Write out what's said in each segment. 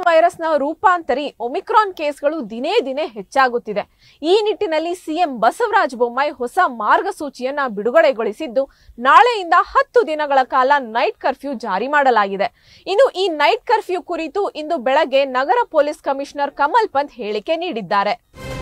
ವೈರಸ್ನ ರೂಪಾಂತರಿ Omicron ಕೇಸ್ಗಳು ದಿನೇ ದಿನೇ ಹೆಚ್ಚಾಗುತ್ತಿದೆ ಈ ನಿಟ್ಟಿನಲ್ಲಿ ಸಿಎಂ ಬಸವರಾಜ ಬೊಮ್ಮಾಯಿ ಹೊಸ ಮಾರ್ಗಸೂಚಿಯನ್ನ ಬಿಡುಗಡೆಗೊಳಿಸಿದ್ದು ನಾಳೆಯಿಂದ ಹತ್ತು ದಿನಗಳ ಕಾಲ ನೈಟ್ ಕರ್ಫ್ಯೂ ಜಾರಿ ಮಾಡಲಾಗಿದೆ ಇನ್ನು ಈ ನೈಟ್ ಕರ್ಫ್ಯೂ ಕುರಿತು ಇಂದು ಬೆಳಗ್ಗೆ ನಗರ ಪೊಲೀಸ್ ಕಮಿಷನರ್ ಕಮಲ್ ಪಂತ್ ಹೇಳಿಕೆ ನೀಡಿದ್ದಾರೆ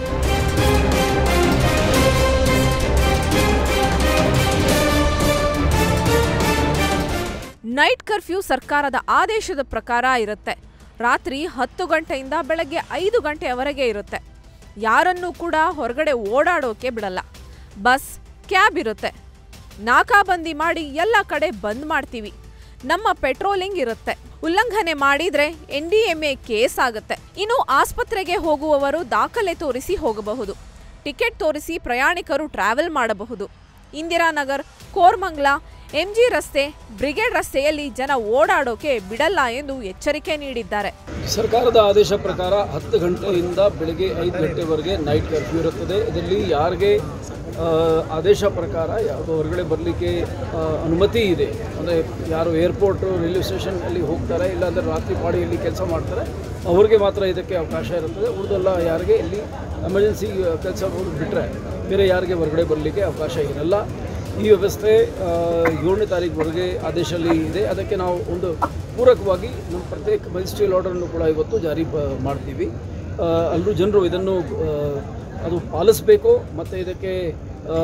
ನೈಟ್ ಕರ್ಫ್ಯೂ ಸರ್ಕಾರದ ಆದೇಶದ ಪ್ರಕಾರ ಇರುತ್ತೆ ರಾತ್ರಿ ಹತ್ತು ಗಂಟೆಯಿಂದ ಬೆಳಗ್ಗೆ ಐದು ಗಂಟೆಯವರೆಗೆ ಇರುತ್ತೆ ಯಾರನ್ನೂ ಕೂಡ ಹೊರಗಡೆ ಓಡಾಡೋಕೆ ಬಿಡಲ್ಲ ಬಸ್ ಕ್ಯಾಬ್ ಇರುತ್ತೆ ನಾಕಾಬಂದಿ ಮಾಡಿ ಎಲ್ಲ ಕಡೆ ಬಂದ್ ಮಾಡ್ತೀವಿ ನಮ್ಮ ಪೆಟ್ರೋಲಿಂಗ್ ಇರುತ್ತೆ ಉಲ್ಲಂಘನೆ ಮಾಡಿದ್ರೆ N D M A case ಆಗುತ್ತೆ ಇನ್ನು ಆಸ್ಪತ್ರೆಗೆ ಹೋಗುವವರು ದಾಖಲೆ ತೋರಿಸಿ ಹೋಗಬಹುದು ಟಿಕೆಟ್ ತೋರಿಸಿ ಪ್ರಯಾಣಿಕರು ಟ್ರಾವೆಲ್ ಮಾಡಬಹುದು ಇಂದಿರಾನಗರ್ ಕೋರ್ಮಂಗ್ಲಾ ಎಂಜಿ ರಸ್ತೆ ಬ್ರಿಗೇಡ್ ರಸ್ತೆಯಲ್ಲಿ ಜನ ಓಡಾಡೋಕೆ ಬಿಡಲ್ಲ ಎಂದು ಎಚ್ಚರಿಕೆ ನೀಡಿದ್ದಾರೆ ಸರ್ಕಾರದ ಆದೇಶ ಪ್ರಕಾರ ಹತ್ತು ಗಂಟೆಯಿಂದ ಬೆಳಗ್ಗೆ ಐದು ಗಂಟೆವರೆಗೆ ನೈಟ್ ಕರ್ಫ್ಯೂ ಇರುತ್ತದೆ ಇದರಲ್ಲಿ ಯಾರಿಗೆ ಆ, ಆದೇಶ ಪ್ರಕಾರ ಯಾವುದು ಹೊರಗಡೆ ಬರಲಿಕ್ಕೆ ಅನುಮತಿ ಇದೆ ಅಂದರೆ ಯಾರು ಏರ್ಪೋರ್ಟು ರೈಲ್ವೆ ಸ್ಟೇಷನ್ ಅಲ್ಲಿ ಹೋಗ್ತಾರೆ ಇಲ್ಲಾಂದರೆ ರಾತ್ರಿ ಪಾಡಿಯಲ್ಲಿ ಕೆಲಸ ಮಾಡ್ತಾರೆ ಅವ್ರಿಗೆ ಮಾತ್ರ ಇದಕ್ಕೆ ಅವಕಾಶ ಇರುತ್ತದೆ ಉಳಿದೆಲ್ಲ ಯಾರಿಗೆ ಇಲ್ಲಿ ಎಮರ್ಜೆನ್ಸಿ ಕೆಲಸ ಬಿಟ್ಟರೆ ಬೇರೆ ಯಾರಿಗೆ ಹೊರಗಡೆ ಬರಲಿಕ್ಕೆ ಅವಕಾಶ ಇರಲ್ಲ ಈ ವ್ಯವಸ್ಥೆ ಆ, ಏಳನೇ ತಾರೀಕುವರೆಗೆ ಆದೇಶದಲ್ಲಿ ಇದೆ ಅದಕ್ಕೆ ನಾವು ಒಂದು ಪೂರಕವಾಗಿ ನಮ್ಮ ಪ್ರತ್ಯೇಕ ಮೆಜಿಸ್ಟ್ರಿಯಲ್ ಆರ್ಡರನ್ನು ಕೂಡ ಇವತ್ತು ಜಾರಿ ಪ- ಮಾಡ್ತೀವಿ ಆ, ಅಲ್ಲೂ ಜನರು ಇದನ್ನು ಆ, ಅದು ಪಾಲಿಸಬೇಕು ಮತ್ತು ಇದಕ್ಕೆ ಆ,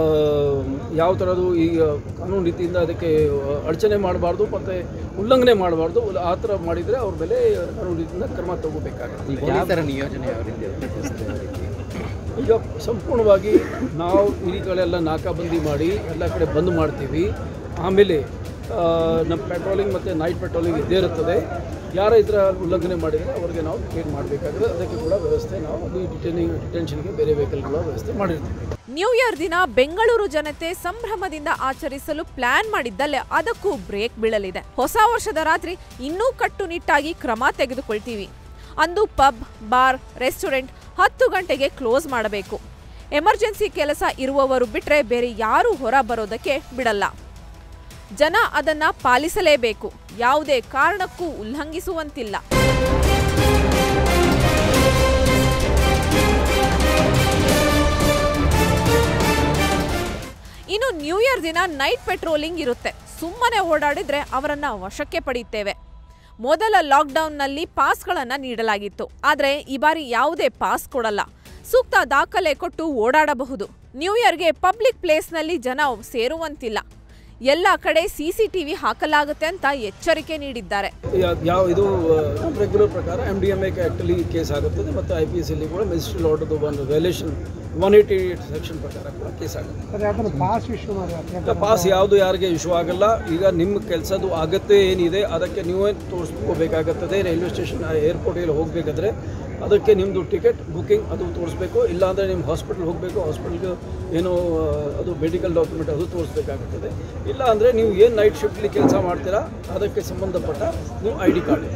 ಯಾವ ಥರದ್ದು ಈ ಕಾನೂನು ರೀತಿಯಿಂದ ಅದಕ್ಕೆ ಅಡಚಣೆ ಮಾಡಬಾರ್ದು ಮತ್ತು ಉಲ್ಲಂಘನೆ ಮಾಡಬಾರ್ದು ಆ ಥರ ಮಾಡಿದರೆ ಅವ್ರ ಮೇಲೆ ಕಾನೂನು ರೀತಿಯಿಂದ ಕ್ರಮ ತಗೋಬೇಕಾಗುತ್ತೆ ಪೊಲೀಸರ ನಿಯೋಜನೆ ಯಾವ ರೀತಿ ಇರುತ್ತೆ? ಯಾವ ರೀತಿ? ಈಗ ಸಂಪೂರ್ಣವಾಗಿ ನಾವು ಈ ಕಡೆಲ್ಲ ನಾಕಾಬಂದಿ ಮಾಡಿ ಎಲ್ಲ ಕಡೆ ಬಂದ್ ಮಾಡ್ತೀವಿ ಆಮೇಲೆ ಆ, ನಮ್ಮ ಪೆಟ್ರೋಲಿಂಗ್ ಮತ್ತು ನೈಟ್ ಪೆಟ್ರೋಲಿಂಗ್ ಇದ್ದೇ ಇರುತ್ತದೆ ಯಾರ ಇದರ ಉಲ್ಲಂಘನೆ ಮಾಡಿದರೆ ಅವರಿಗೆ ನಾವು ಟಿಕೆಟ್ ಮಾಡಬೇಕಾದ್ರೆ ಅದಕ್ಕೆ ಕೂಡ ವ್ಯವಸ್ಥೆ ನಾವು ಅಲ್ಲಿ ಡಿಟೇನಿಂಗ್ ಡಿಟೆನ್ಷನ್ಗೆ ಬೇರೆ ವೆಹಿಕಲ್ಗಳ ವ್ಯವಸ್ಥೆ ಮಾಡಿರ್ತೀವಿ ನ್ಯೂ ಇಯರ್ ದಿನ ಬೆಂಗಳೂರು ಜನತೆ ಸಂಭ್ರಮದಿಂದ ಆಚರಿಸಲು ಪ್ಲಾನ್ ಮಾಡಿದ್ದಲ್ಲೇ ಅದಕ್ಕೂ ಬ್ರೇಕ್ ಬೀಳಲಿದೆ ಹೊಸ ವರ್ಷದ ರಾತ್ರಿ ಇನ್ನೂ ಕಟ್ಟುನಿಟ್ಟಾಗಿ ಕ್ರಮ ತೆಗೆದುಕೊಳ್ತೀವಿ ಅಂದು ಪಬ್ ಬಾರ್ ರೆಸ್ಟೋರೆಂಟ್ ಹತ್ತು ಗಂಟೆಗೆ ಕ್ಲೋಸ್ ಮಾಡಬೇಕು ಎಮರ್ಜೆನ್ಸಿ ಕೆಲಸ ಇರುವವರು ಬಿಟ್ರೆ ಬೇರೆ ಯಾರೂ ಹೊರ ಬರೋದಕ್ಕೆ ಬಿಡಲ್ಲ ಜನ ಅದನ್ನ ಪಾಲಿಸಲೇಬೇಕು ಯಾವುದೇ ಕಾರಣಕ್ಕೂ ಉಲ್ಲಂಘಿಸುವಂತಿಲ್ಲ ಇನ್ನು ನ್ಯೂ ಇಯರ್ ದಿನ ನೈಟ್ ಪೆಟ್ರೋಲಿಂಗ್ ಇರುತ್ತೆ ಸುಮ್ಮನೆ ಓಡಾಡಿದ್ರೆ ಅವರನ್ನ ವಶಕ್ಕೆ ಪಡೆಯುತ್ತೇವೆ ಮೊದಲ ಲಾಕ್ಡೌನ್ನಲ್ಲಿ ಪಾಸ್ಗಳನ್ನು ನೀಡಲಾಗಿತ್ತು ಆದರೆ ಈ ಬಾರಿ ಯಾವುದೇ ಪಾಸ್ ಕೊಡಲ್ಲ ಸೂಕ್ತ ದಾಖಲೆ ಕೊಟ್ಟು ಓಡಾಡಬಹುದು ನ್ಯೂ ಇಯರ್ಗೆ ಪಬ್ಲಿಕ್ ಪ್ಲೇಸ್ನಲ್ಲಿ ಜನ ಸೇರುವಂತಿಲ್ಲ ಎಲ್ಲ ಕಡೆ ಸಿಸಿಟಿವಿ ಹಾಕಲಾಗುತ್ತೆ ಅಂತ ಎಚ್ಚರಿಕೆ ನೀಡಿದ್ದಾರೆ ಯಾ- ಯಾವ ಇದು ರೆಗ್ಯುಲರ್ ಪ್ರಕಾರ ಎಮ್ ಡಿ ಎಮ್ ಎ ಆ್ಯಕ್ಟಲ್ಲಿ ಕೇಸ್ ಆಗುತ್ತದೆ ಮತ್ತು ಐ ಪಿ ಎಸ್ ಅಲ್ಲಿ ಕೂಡ ಮೆಜಿಸ್ಟ್ರಿಯಲ್ ಆರ್ಡರ್ದು ಒಂದು violation one eighty eight section ಪ್ರಕಾರ ಕೂಡ ಕೇಸ್ ಆಗುತ್ತೆ ಪಾಸ್ ಇಶ್ಯೂ ಮಾಡಿ ಪಾಸ್ ಯಾವುದು ಯಾರಿಗೆ ಇಶ್ಯೂ ಆಗಲ್ಲ ಈಗ ನಿಮ್ಮ ಕೆಲಸದ್ದು ಅಗತ್ಯ ಏನಿದೆ ಅದಕ್ಕೆ ನೀವೇ ತೋರಿಸ್ಕೋಬೇಕಾಗುತ್ತದೆ ರೈಲ್ವೆ ಸ್ಟೇಷನ್ ಏರ್ಪೋರ್ಟಿಗೆ ಹೋಗಬೇಕಾದ್ರೆ ಅದಕ್ಕೆ ನಿಮ್ಮದು ಟಿಕೆಟ್ ಬುಕಿಂಗ್ ಅದು ತೋರಿಸ್ಬೇಕು ಇಲ್ಲಾಂದರೆ ನಿಮ್ಮ ಹಾಸ್ಪಿಟಲ್ ಹೋಗಬೇಕು ಹಾಸ್ಪಿಟಲ್ಗೆ ಏನೋ ಆ, ಅದು ಮೆಡಿಕಲ್ ಡಾಕ್ಯುಮೆಂಟ್ ಅದು ತೋರಿಸ್ಬೇಕಾಗುತ್ತದೆ ಇಲ್ಲ ಅಂದರೆ ನೀವು ಏನು ನೈಟ್ ಶಿಫ್ಟ್ಲಿ ಕೆಲಸ ಮಾಡ್ತೀರಾ ಅದಕ್ಕೆ ಸಂಬಂಧಪಟ್ಟ ನೀವು ಐ ಡಿ ಕಾರ್ಡ್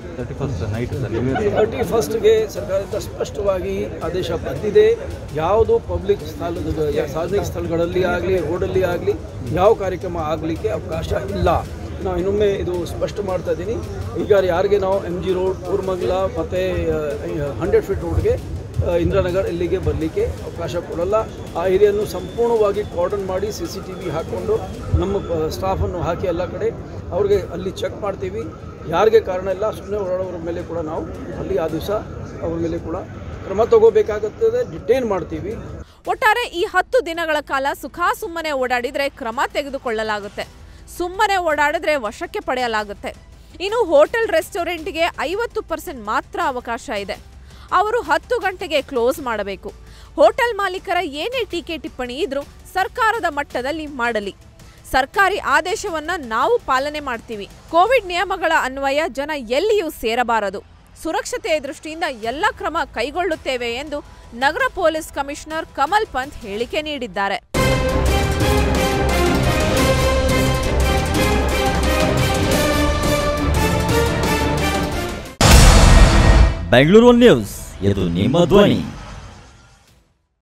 ತರ್ಟಿ ಫಸ್ಟ್ಗೆ ಸರ್ಕಾರದಿಂದ ಸ್ಪಷ್ಟವಾಗಿ ಆದೇಶ ಬಂದಿದೆ ಯಾವುದು ಪಬ್ಲಿಕ್ ಸ್ಥಳದ ಸಾರ್ವಜನಿಕ ಸ್ಥಳಗಳಲ್ಲಿ ಆಗಲಿ ರೋಡಲ್ಲಿ ಆಗಲಿ ಯಾವ ಕಾರ್ಯಕ್ರಮ ಆಗಲಿಕ್ಕೆ ಅವಕಾಶ ಇಲ್ಲ ನಾವು ಇನ್ನೊಮ್ಮೆ ಇದು ಸ್ಪಷ್ಟ ಮಾಡ್ತಾ ಇದ್ದೀನಿ ಈಗ ಯಾರಿಗೆ ನಾವು ಎಮ್ ಜಿ ರೋಡ್ ಕೂರ್ಮಂಗ್ಲ ಮತ್ತು ಹಂಡ್ರೆಡ್ ಫೀಟ್ ರೋಡ್ಗೆ ಇಂದಿರಾನಗರ್ ಇಲ್ಲಿಗೆ ಬರಲಿಕ್ಕೆ ಅವಕಾಶ ಕೊಡಲ್ಲ ಆ ಏರಿಯನ್ನು ಸಂಪೂರ್ಣವಾಗಿ ಕಾರ್ಡನ್ ಮಾಡಿ ಸಿ ಸಿ ಟಿ ವಿ ಹಾಕ್ಕೊಂಡು ನಮ್ಮ ಸ್ಟಾಫನ್ನು ಹಾಕಿ ಎಲ್ಲ ಕಡೆ ಅವ್ರಿಗೆ ಅಲ್ಲಿ ಚೆಕ್ ಮಾಡ್ತೀವಿ ಯಾರಿಗೆ ಕಾರಣ ಇಲ್ಲ ಸುಮ್ಮನೆ ಓಡಾಡೋರ ಮೇಲೆ ಕೂಡ ನಾವು ಅಲ್ಲಿ ಆ ದಿವಸ ಅವ್ರ ಮೇಲೆ ಕೂಡ ಕ್ರಮ ತಗೋಬೇಕಾಗುತ್ತದೆ ಡಿಟೈನ್ ಮಾಡ್ತೀವಿ ಒಟ್ಟಾರೆ ಈ ಹತ್ತು ದಿನಗಳ ಕಾಲ ಸುಖ ಸುಮ್ಮನೆ ಓಡಾಡಿದ್ರೆ ಕ್ರಮ ತೆಗೆದುಕೊಳ್ಳಲಾಗುತ್ತೆ ಸುಮ್ಮನೆ ಓಡಾಡಿದ್ರೆ ವಶಕ್ಕೆ ಪಡೆಯಲಾಗುತ್ತೆ ಇನ್ನು ಹೋಟೆಲ್ ರೆಸ್ಟೋರೆಂಟ್ಗೆ ಐವತ್ತು ಪರ್ಸೆಂಟ್ ಮಾತ್ರ ಅವಕಾಶ ಇದೆ ಅವರು ಹತ್ತು ಗಂಟೆಗೆ ಕ್ಲೋಸ್ ಮಾಡಬೇಕು ಹೋಟೆಲ್ ಮಾಲೀಕರ ಏನೇ ಟೀಕೆ ಟಿಪ್ಪಣಿ ಇದ್ರೂ ಸರ್ಕಾರದ ಮಟ್ಟದಲ್ಲಿ ಮಾಡಲಿ ಸರ್ಕಾರಿ ಆದೇಶವನ್ನ ನಾವು ಪಾಲನೆ ಮಾಡ್ತೀವಿ ಕೋವಿಡ್ ನಿಯಮಗಳ ಅನ್ವಯ ಜನ ಎಲ್ಲಿಯೂ ಸೇರಬಾರದು ಸುರಕ್ಷತೆಯ ದೃಷ್ಟಿಯಿಂದ ಎಲ್ಲ ಕ್ರಮ ಕೈಗೊಳ್ಳುತ್ತೇವೆ ಎಂದು ನಗರ ಪೊಲೀಸ್ ಕಮಿಷನರ್ ಕಮಲ್ ಪಂತ್ ಹೇಳಿಕೆ ನೀಡಿದ್ದಾರೆ ಬೆಂಗಳೂರು ನ್ಯೂಸ್ ಇದು ನಿಮ್ಮ ಧ್ವನಿ